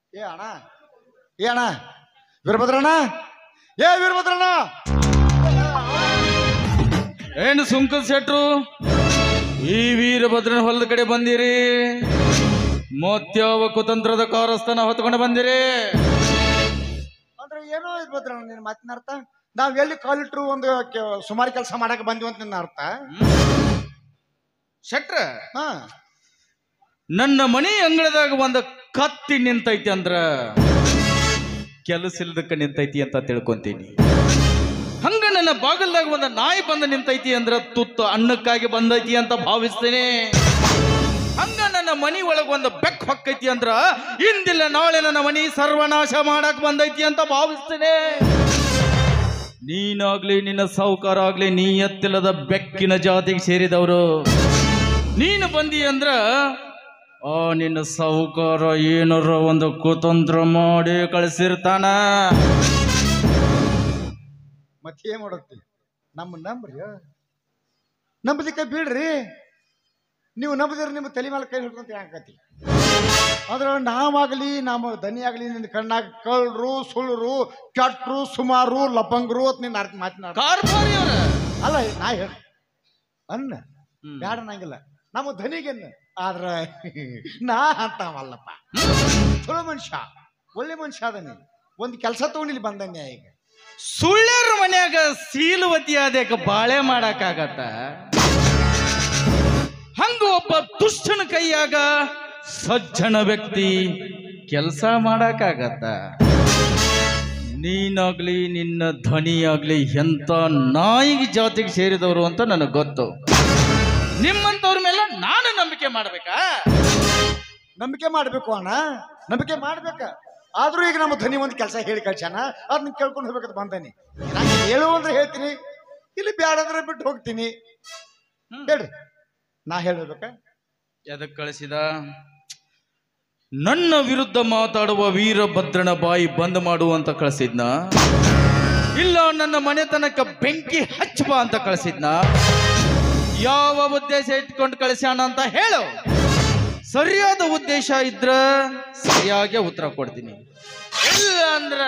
ಏ ಅಣ್ಣ ಏ ಅಣ್ಣ ವೀರಭದ್ರಣ್ಣ ಏ ವೀರಭದ್ರಣ್ಣ ಏನು ಸುಂಕದ ಶೆಟ್ರು ಈ ವೀರಭದ್ರನ ಹೊಲದ ಕಡೆ ಬಂದಿರಿ ಮತ್ಯಾವ ಕುತಂತ್ರದ ಕಾರಸ್ಥಾನ ಹೊತ್ಕೊಂಡು ಬಂದಿರಿ ಅಂದ್ರೆ ಏನೋ ವೀರಭದ್ರಣ್ಣ ನಿನ್ನ ಮಾತಿನ ಅರ್ಥ ನಾವ್ ಎಲ್ಲಿ ಕಾಲಿಟ್ರು ಒಂದು ಕೆ- ಸುಮಾರು ಕೆಲಸ ಮಾಡಕ್ ಬಂದ್ವಿ ಅಂತ ನಿನ್ನ ಅರ್ಥ ಶೆಟ್ರ ಹಾ ನನ್ನ ಮನೆ ಅಂಗಳದಾಗ ಒಂದು ಕತ್ತಿ ನಿಂತೈತಿ ಅಂದ್ರ ಕೆಲಸ ಇಲ್ದಕ್ಕ ನಿಂತೈತಿ ಅಂತ ತಿಳ್ಕೊಂತೀನಿ ಹಂಗ ನನ್ನ ಬಾಗಲ್ದಾಗ ಒಂದು ನಾಯಿ ಬಂದು ನಿಂತೈತಿ ಅಂದ್ರ ತುತ್ತು ಅನ್ನಕ್ಕಾಗಿ ಬಂದೈತಿ ಅಂತ ಭಾವಿಸ್ತೇನೆ ಹಂಗ ನನ್ನ ಮನಿ ಒಳಗ ಒಂದು ಬೆಕ್ ಹೊಕ್ಕೈತಿ ಅಂದ್ರ ಇಂದಿಲ್ಲ ನಾಳೆ ನನ್ನ ಮನಿ ಸರ್ವನಾಶ ಮಾಡಕ್ ಬಂದೈತಿ ಅಂತ ಭಾವಿಸ್ತೇನೆ ನೀನಾಗ್ಲಿ ನಿನ್ನ ಸಾವುಕಾರ ಆಗ್ಲಿ ನೀ ಎತ್ತಿಲ್ಲದ ಬೆಕ್ಕಿನ ಜಾತಿಗೆ ಸೇರಿದವರು ನೀನು ಬಂದಿ ಅಂದ್ರ ಆ ನಿನ್ನ ಸಾವುಕಾರ ಏನಾರ ಒಂದು ಕುತಂತ್ರ ಮಾಡಿ ಕಳಿಸಿರ್ತಾನ ಮತ್ತೆ ಏನ್ ಮಾಡತ್ತಿ ನಮ್ಮ ನಂಬ್ರಿ ನಂಬದಿಕ್ಕ ಬಿಡ್ರಿ ನೀವು ನಂಬದಿರ ನಿಮ್ಮ ತಲೆ ಮೇಲೆ ಕೈ ಹಿಡ್ಕೊಂತ ಹಾಕತಿ ಆದ್ರೆ ನಾವಾಗಲಿ ನಮ್ಮ ದನಿ ಆಗಲಿ ನಿನ್ನ ಕಣ್ಣಾಗ ಕಳ್ರು ಸುಳ್ರು ಕೆಟ್ರು ಸುಮಾರು ಲಪಂಗ್ರು ಅಂತ ನಿನ್ನ ಅರ್ಥ ಮಾತನಾಡ ಕಾರ್ಭಾರಿ ಅವ್ರ ಅಲ್ಲ ನಾ ಹೇಳ ಅನ್ನ ಬ್ಯಾಡ ನಂಗಿಲ್ಲ ನಮ್ಮ ಧನಿಗೆನ್ನ ಆದ್ರ ನಾ ಅಂತಾವಲ್ಲಪ್ಪ ಚಲೋ ಮನುಷ್ಯ ಒಳ್ಳೆ ಮನುಷ್ಯ ಅದನಿ ಒಂದು ಕೆಲಸ ತಗೊಂಡಿಲ್ಲಿ ಬಂದನ್ಯ ಈಗ ಸುಳ್ಳ್ಯರ ಮನ್ಯಾಗ ಸೀಲುವತಿ ಆದ್ಯಾಕ ಬಾಳೆ ಮಾಡಕ್ಕಾಗತ್ತ ಹಂಗ ಒಬ್ಬ ದುಷ್ಟನ ಕೈಯಾಗ ಸಜ್ಜನ ವ್ಯಕ್ತಿ ಕೆಲಸ ಮಾಡಕ್ಕಾಗತ್ತ ನೀನಾಗ್ಲಿ ನಿನ್ನ ಧ್ವನಿಯಾಗ್ಲಿ ಎಂತ ನಾಯಿಗೆ ಜಾತಿಗೆ ಸೇರಿದವರು ಅಂತ ನನಗೆ ಗೊತ್ತು ನಿಮ್ಮಂತವ್ರ ಮೇಲೆ ನಾನು ನಂಬಿಕೆ ಮಾಡ್ಬೇಕಾ ನಂಬಿಕೆ ಮಾಡ್ಬೇಕು ಅಣ್ಣ ನಂಬಿಕೆ ಮಾಡ್ಬೇಕ ಆದ್ರೂ ಈಗ ನಮ್ಮ ಧನಿ ಒಂದು ಕೆಲಸ ಹೇಳಿ ಕಳ್ಸ್ಯಾನ ಅದನ್ನ ಕೇಳ್ಕೊಂಡು ಹೋಗ್ಬೇಕಂತ ಬಂದಾನಿ ನಾನು ಹೇಳು ಅಂದ್ರೆ ಹೇಳ್ತೀನಿ ಇಲ್ಲಿ ಬ್ಯಾಡ ಅಂದ್ರೆ ಬಿಟ್ಟು ಹೋಗ್ತೀನಿ ಹೇಳ್ರಿ ನಾ ಹೇಳ್ಬೇಕ ಎದಕ್ ಕಳಿಸಿದ ನನ್ನ ವಿರುದ್ಧ ಮಾತಾಡುವ ವೀರಭದ್ರನ ಬಾಯಿ ಬಂದ್ ಮಾಡು ಅಂತ ಕಳಿಸಿದ್ನ ಇಲ್ಲ ನನ್ನ ಮನೆತನಕ ಬೆಂಕಿ ಹಚ್ಚಬ ಅಂತ ಕಳಿಸಿದ್ನ ಯಾವ ಉದ್ದೇಶ ಇಟ್ಕೊಂಡು ಕಳಿಸ್ಯಾನ ಅಂತ ಹೇಳು ಸರಿಯಾದ ಉದ್ದೇಶ ಇದ್ರ ಸರಿಯಾಗಿ ಉತ್ತರ ಕೊಡ್ತೀನಿ ಇಲ್ಲ ಅಂದ್ರ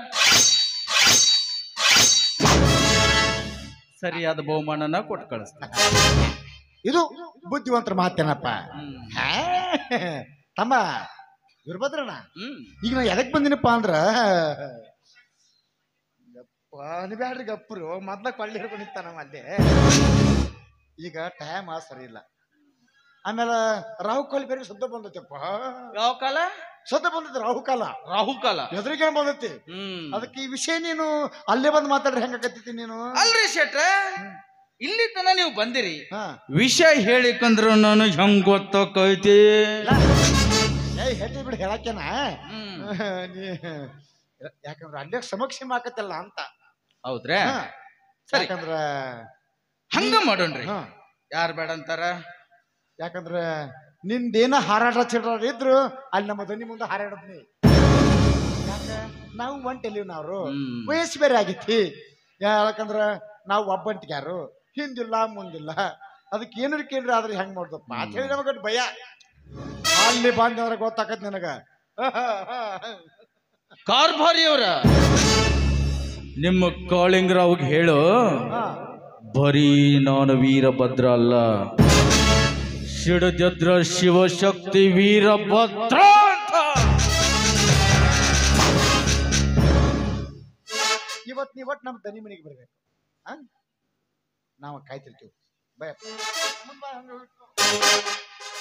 ಸರಿಯಾದ ಬಹುಮಾನನ ಕೊಟ್ಟು ಕಳಿಸ್ತೀನಿ ಇದು ಬುದ್ಧಿವಂತರ ಮಾತೇನಪ್ಪ ಹ್ಮ್. ಹಾ, ತಮ್ಮ ವೀರಭದ್ರಣ್ಣ ಹ್ಮ್ ಈಗ ನಾ ಎದಕ್ ಬಂದಿನಪ್ಪ ಅಂದ್ರ ಯಪ್ಪ ನೀ ಬ್ಯಾಡ್ರಿ ಗಪ್ರು ಮೊದ್ಲ ಕೊಳ್ಳಿ ಹಿಡ್ಕೊಂಡು ನಿಂತ ನಮ್ಮ ಅಲ್ಲಿ ಈಗ ಟೈಮ್ ಸರಿ ಇಲ್ಲ ಆಮೇಲೆ ರಾಹು ಕಾಲ ಬೇರೆ ಸದ್ದ ಬಂದೈತಪ್ಪ ಯಾವ ಕಾಲ ಸದ್ದ ಬಂದೈತಿ ರಾಹು ಕಾಲ ರಾಹುಕಾಲ ಎದುರಿಗೆ ಬಂದೈತಿ ಹ್ಮ್ ಅದಕ್ಕೆ ಈ ವಿಷಯ ನೀನು ಅಲ್ಲೇ ಬಂದು ಮಾತಾಡ್ರಿ ಹೆಂಗಾಕತ್ತಿ ನೀನು ಅಲ್ರಿ ಶೆಟ್ರ ಇಲ್ಲಿ ತನ ನೀವು ಬಂದಿರಿ ಹಾ ವಿಷಯ ಹೇಳಿಕಂದ್ರ ನಾನು ಹೆಂಗ್ ಗೊತ್ತಾಕೈತಿ ಇಲ್ಲ. ಏ ಹೇಳ್ತಿ ಬಿಡು ಹೇಳಕ್ಕೇನ ಹ್ಮ್. ನೀ- ಯಾಕಂದ್ರ ಅಲ್ಲೇ ಸಮಕ್ಷ ಆಕತ್ತಲ್ಲ ಅಂತ ಹೌದ್ರಾ ಹಾ. ಸರಿ. ಯಾಕಂದ್ರ ಹಂಗ ಮಾಡೋಣ್ರಿ ಹಾ ಯಾರ್ ಬೇಡ ಅಂತಾರ ಯಾಕಂದ್ರ ನಿಂದೇನ ಹಾರಾಟ ಚಿಡ್ರ ಇದ್ರು ಅಲ್ಲಿ ನಮ್ಮ ದನಿ ಮುಂದೆ ಹಾರಾಡದ್ನಿ ಯಾಕ ನಾವು ಒಂಟೆಲಿವ್ ನಾವು ಹ್ಮ್. ವಯಸ್ಸು ಬೇರೆ ಆಗೈತಿ ಯಾಕಂದ್ರ ನಾವು ಒಬ್ಬಂಟಿಗ್ಯಾರು ಹಿಂದಿಲ್ಲ ಮುಂದಿಲ್ಲ ಅದಕ್ಕೆ ಏನಾರ ಕೇಳ್ರಿ ಆದ್ರೆ ಹೆಂಗ್ ಮಾಡ್ದಪ್ಪ ಅಂತ ಹೇಳಿ ನಮಗ ಭಯ ಅಲ್ಲಿ ಬಂದವ್ರ ಗೊತ್ತಾಕತ್ ನಿನಗ ಕಾರ್ಭಾರಿ ಅವರ ನಿಮ್ಮ ಕಾಳಿಂಗರಾವ್ಗೆ ಹೇಳು ಹಾ. ಬರೀ ನಾನು ವೀರಭದ್ರ ಅಲ್ಲ ಶಿಡಜದ್ರ ಶಿವಶಕ್ತಿ ವೀರಭದ್ರ ಅಂತ ಇವತ್ ನೀವತ್ ನಮ್ಮ ದನಿ ಮನೆಗೆ ಬರ್ಬೇಕು ಆ? ನಾವು ಕಾಯ್ತಿರ್ತೀವಿ ಬಯ ಮುಂದ್ ಬಾ, ಹಂಗ ಹೋಗ್ಬಿಟ್ಟು.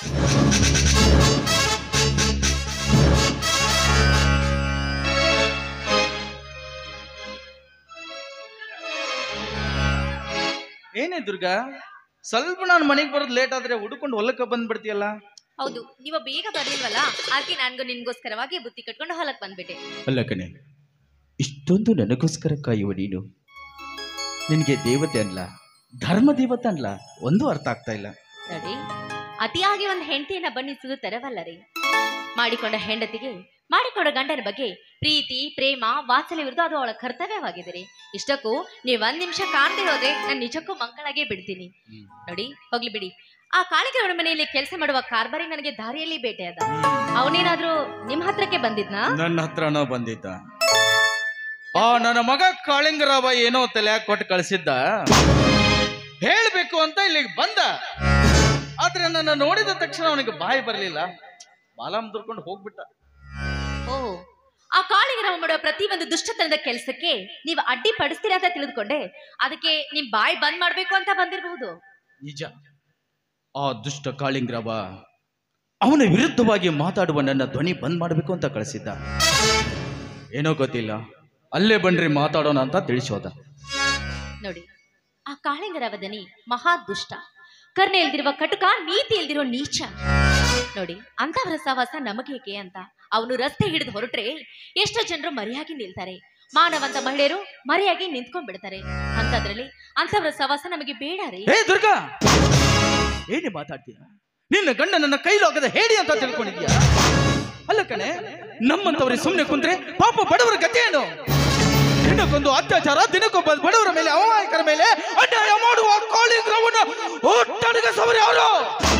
ಏನೇ ದುರ್ಗಾ ಸ್ವಲ್ಪ ನಾನು ಮನೆಗೆ ಬರೋದು ಲೇಟ್ ಆದ್ರೆ ಹುಡ್ಕೊಂಡು ಹೊಲಕ್ಕೆ ಬಂದ್ಬಿಡ್ತೀಯಲ್ಲ ಹೌದು ನೀವು ಬೇಗ ಬರ್ಲಿಲ್ವಲ್ಲ ಅದಕ್ಕೆ ನನ್ಗೂ ನಿನ್ಗೋಸ್ಕರವಾಗಿ ಬುತ್ತಿ ಕಟ್ಕೊಂಡು ಹೊಲಕ್ ಬಂದ್ಬಿಟ್ಟೆ ಅಲ್ಲ ಕಣೆ ಇಷ್ಟೊಂದು ನನಗೋಸ್ಕರ ಕಾಯುವ ನೀನು ನಿನಗೆ ದೇವತೆ ಅನ್ಲ ಧರ್ಮ ದೇವತೆ ಅನ್ಲ ಒಂದು ಅರ್ಥ ಆಗ್ತಾ ಇಲ್ಲ ನೋಡಿ ಅತಿಯಾಗಿ ಒಂದು ಹೆಂಡತಿಯನ್ನ ಬಣ್ಣಿಸುವುದು ತರವಲ್ಲ ರೀ ಮಾಡಿಕೊಂಡ ಹೆಂಡತಿಗೆ ಮಾಡಿಕೊಂಡ ಗಂಡನ ಬಗ್ಗೆ ಪ್ರೀತಿ ಪ್ರೇಮ ವಾತ್ಸಲ್ಯವಿರುವುದು ಅದು ಅವಳ ಕರ್ತವ್ಯವಾಗಿದೆ ರೀ ಇಷ್ಟಕ್ಕೂ ನೀವು ಒಂದ್ ನಿಮಿಷ ಕಾಣದೆ ಹೋದ್ರೆ ನಾನು ನಿಜಕ್ಕೂ ಮಂಗಳಾಗೇ ಬಿಡ್ತೀನಿ ನೋಡಿ ಹೋಗ್ಲಿ ಬಿಡಿ ಆ ಕಾಳಿಗರವನ ಮನೆಯಲ್ಲಿ ಕೆಲಸ ಮಾಡುವ ಕಾರ್ಬಾರಿ ನನಗೆ ದಾರಿಯಲ್ಲಿ ಭೇಟಿಯಾದ ಅವನೇನಾದ್ರೂ ನಿಮ್ ಹತ್ರಕ್ಕೆ ಬಂದಿದ್ನಾ ನನ್ನ ಹತ್ರನೋ ಬಂದಿದ್ದ ಆ ನನ್ನ ಮಗ ಕಾಳಿಂಗರಾವ ಏನೋ ತಲೆಯಾಗ ಕೊಟ್ಟು ಕಳಿಸಿದ್ದ ಹೇಳ್ಬೇಕು ಅಂತ ಇಲ್ಲಿಗೆ ಬಂದ ಆದ್ರೆ ನನ್ನ ನೋಡಿದ ತಕ್ಷಣ ಅವನಿಗೆ ಬಾಯಿ ಬರಲಿಲ್ಲ ಬಾಲ ಮುದ್ರಕೊಂಡು ಹೋಗ್ಬಿಟ್ಟ ಓ ಆ ಕಾಳಿಗರವ ಮಾಡುವ ಪ್ರತಿ ಒಂದು ದುಷ್ಟತನದ ಕೆಲಸಕ್ಕೆ ನೀವು ಅಡ್ಡಿ ಪಡಿಸ್ತೀರಾ ಅಂತ ತಿಳಿದುಕೊಂಡೆ ಅದಕ್ಕೆ ನಿಮ್ ಬಾಯಿ ಬಂದ್ ಮಾಡ್ಬೇಕು ಅಂತ ಬಂದಿರಬಹುದು ನಿಜ ಆ ದುಷ್ಟ ಕಾಳಿಂಗರಾವ ಅವನ ವಿರುದ್ಧವಾಗಿ ಮಾತಾಡುವ ನನ್ನ ಧ್ವನಿ ಬಂದ್ ಮಾಡಬೇಕು ಅಂತ ಕಳಿಸಿದ್ದ ಏನೋ ಗೊತ್ತಿಲ್ಲ ಅಲ್ಲೇ ಬನ್ರಿ ಮಾತಾಡೋಣ ಅಂತ ತಿಳಿಸೋದ ನೋಡಿ ಆ ಕಾಳಿಂಗರವ ದನಿ ಮಹಾ ದುಷ್ಟ ಕರ್ಣೆ ಇಲ್ದಿರುವ ಕಟುಕ ನೀತಿ ಇಲ್ದಿರೋ ನೀಚ ನೋಡಿ ಅಂತವರ ಸಹವಾಸ ನಮಗೇಕೆ ಅಂತ ಅವನು ರಸ್ತೆ ಹಿಡಿದು ಹೊರಟ್ರೆ ಎಷ್ಟೋ ಜನರು ಮರೆಯಾಗಿ ನಿಲ್ತಾರೆ ಮಾನವಂತ ಮಹಿಳೆಯರು ಮರೆಯಾಗಿ ನಿಂತ್ಕೊಂಡ್ ಬಿಡ್ತಾರೆ ಅಂತದ್ರಲ್ಲಿ ಅಂತವರ ಸಹವಾಸ ನಮಗೆ ಬೇಡ ರೀ ಹೇ ದುರ್ಗಾ ಏನೇ ಮಾತಾಡ್ತೀಯ ನಿನ್ನ ಗಂಡ ನನ್ನ ಕೈಲಾಗದ ಹೇಳಿ ಅಂತ ತಿಳ್ಕೊಂಡಿದ್ಯಾ ಅಲ್ಲ ಕಣೆ ನಮ್ಮಂತವ್ರಿಗೆ ಸುಮ್ಮನೆ ಕುಂತ್ರೆ ಪಾಪ ಬಡವರ ಗತಿ ಏನು ದಿನಕ್ಕೊಂದು ಅತ್ಯಾಚಾರ ದಿನಕ್ಕೊಬ್ಬ ಬಡವರ ಮೇಲೆ ಅಮಾಯಕರ ಮೇಲೆ ಅನ್ಯಾಯ ಮಾಡುವ ಕಾಳಿಂಗ್ರವನ್ನ ಒಟ್ಟಡಗಿಸವರು ಯಾರು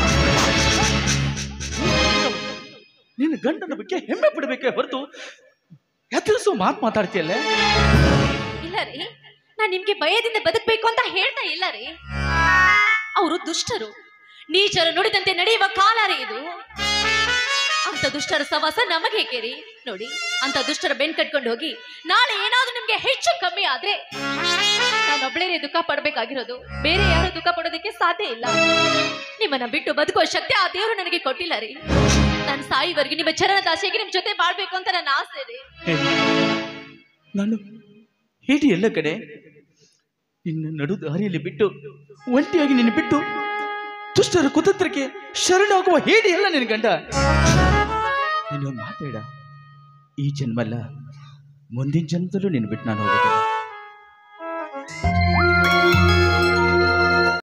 ನಿನ್ನ ಗಂಡನ ಬಗ್ಗೆ ಹೆಮ್ಮೆ ಪಡಬೇಕೇ ಹೊರತು ಹೆದರಿಸು ಮಾತು ಮಾತಾಡ್ತೀಯಲ್ಲ ಇಲ್ಲ ರೀ ನಾನ್ ನಿಮ್ಗೆ ಭಯದಿಂದ ಬದುಕ್ಬೇಕು ಅಂತ ಹೇಳ್ತಾ ಇಲ್ಲ ರೀ ಅವರು ದುಷ್ಟರು ನೀಚರು ನುಡಿದಂತೆ ನಡೆಯುವ ಕಾಲ ರೀ ಇದು ಅಂತ ದುಷ್ಟರ ಸವಾಸ ನಮಗೇಕೆ ರೀ ನೋಡಿ ಅಂತ ದುಷ್ಟರ ಬೆನ್ ಕಟ್ಕೊಂಡು ಹೋಗಿ ನಾಳೆ ಏನಾದ್ರೂ ನಿಮ್ಗೆ ಹೆಚ್ಚು ಕಮ್ಮಿ ಆದ್ರೆ ನಾನೊಬ್ಳೇ ದುಃಖ ಪಡ್ಬೇಕಾಗಿರೋದು ಬೇರೆ ಯಾರು ದುಃಖ ಪಡೋದಕ್ಕೆ ಸಾಧ್ಯ ಇಲ್ಲ ನಿಮ್ಮನ್ನ ಬಿಟ್ಟು ಬದುಕುವ ಶಕ್ತಿ ಆ ದೇವರು ನನಗೆ ಕೊಟ್ಟಿಲ್ಲ ರೀ ನಾನು ಸಾಯಿವರೆಗೂ ನಿಮ್ಮ ಚರಣದ ಆಸೆಗೆ ನಿಮ್ ಜೊತೆ ಬಾಳ್ಬೇಕು ಅಂತ ನನ್ನ ಆಸೆ ರೀ ಹೇ, ನಾನು ಹೇಳಿ ಎಲ್ಲ ಕಡೆ ನಿನ್ನ ನಡು ದಾರಿಯಲ್ಲಿ ಬಿಟ್ಟು ಒಂಟಿಯಾಗಿ ನಿನ್ನ ಬಿಟ್ಟು ದುಷ್ಟರ ಕುತಂತ್ರಕ್ಕೆ ಶರಣಾಗುವ ಹೇಳಿ ಎಲ್ಲ ನಿನ್ನ ಗಂಡ ಇನ್ನೊಂದು ಮಾತೇಡ ಈ ಜನ್ಮಲ್ಲ ಮುಂದಿನ ಜನ್ಮದಲ್ಲೂ ನಿನ್ನ ಬಿಟ್ಟು ನಾನು ಹೋಗೋದಿಲ್ಲ